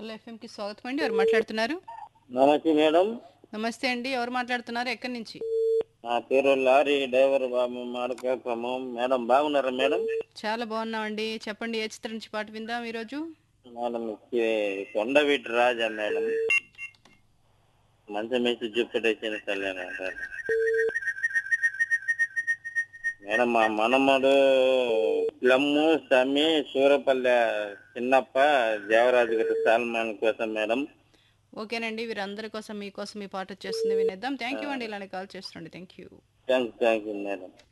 hello ఎఫ్ఎంకి స్వాగతం అండి ఎవరు మాట్లాడుతున్నారు నమస్తే మేడం నమస్తే అండి ఎవరు మాట్లాడుతున్నారు ఎక్కడి నుంచి నా పేరు లారీ డ్రైవర్ బాబు మాడక ఖమ్మం మేడం బాగున్నారా మేడం చాలా బాగున్నామండి చెప్పండి ఏ చిత్రం నుంచి పాట విందాం ఈరోజు మేడం ఇది కొండవీటి రాజా మేడం మంచి మేసి చూపెట్టేసిన కళ్యాణ్ అంటారు మేడం మా మనమడు ప్లమ్ము సమీ సూరపల్లె చిన్నప్ప దేవరాజు గారి సల్మాన్ కోసం మేడం ఓకేనండి వీరందరి కోసం మీకోసం ఈ పాట వచ్చేస్తుంది వినేద్దాం థ్యాంక్ యూ అండి ఇలానే కాల్ చేస్తుండండి thank you thank thank you madam